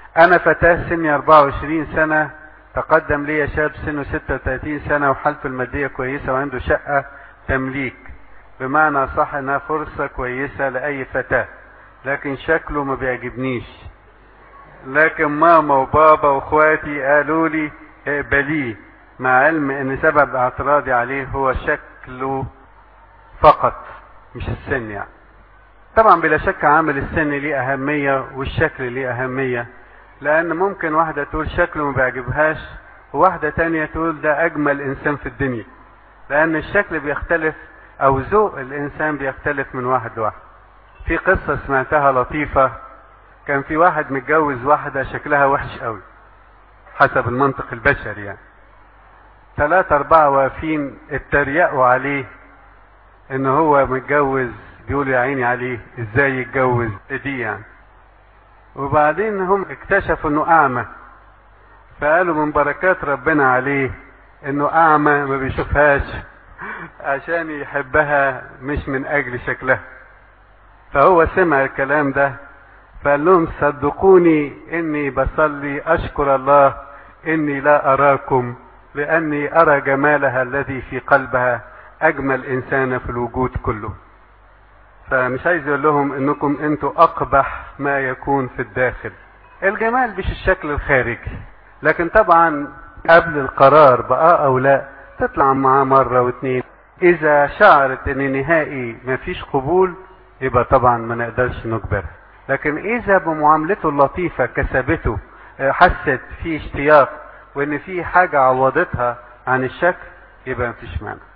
انا فتاة سني 24 سنة تقدم لي شاب سنه 36 سنة وحالته المادية كويسة وعنده شقة تمليك بمعنى صح انها فرصة كويسة لأي فتاة لكن شكله ما بيعجبنيش لكن ماما وبابا واخواتي قالوا لي اقبليه مع علم ان سبب اعتراضي عليه هو شكله فقط مش السن يعني طبعا بلا شك عامل السن ليه اهمية والشكل ليه اهمية لان ممكن واحدة تقول شكله ما بيعجبهاش وواحدة تانية تقول ده اجمل انسان في الدنيا لان الشكل بيختلف او ذوق الانسان بيختلف من واحد لواحد في قصة سمعتها لطيفة كان في واحد متجوز واحدة شكلها وحش قوي حسب المنطق البشري يعني ثلاثة أربعة واقفين اتريقوا عليه إن هو متجوز بيقولوا يا عيني عليه إزاي يتجوز دي يعني وبعدين هم اكتشفوا إنه أعمى فقالوا من بركات ربنا عليه إنه أعمى ما بيشوفهاش عشان يحبها مش من أجل شكلها فهو سمع الكلام ده فقال لهم صدقوني اني بصلي اشكر الله اني لا اراكم لاني ارى جمالها الذي في قلبها اجمل انسانه في الوجود كله فمش عايز اقول لهم انكم انتوا اقبح ما يكون في الداخل الجمال مش الشكل الخارجي لكن طبعا قبل القرار بقى او لا تطلع معاه مره واتنين اذا شعرت ان نهائي مفيش قبول يبقى طبعا ما نقدرش نجبرها لكن اذا بمعاملته اللطيفة كسبته حست في اشتياق وان في حاجة عوضتها عن الشكل يبقى مفيش مانع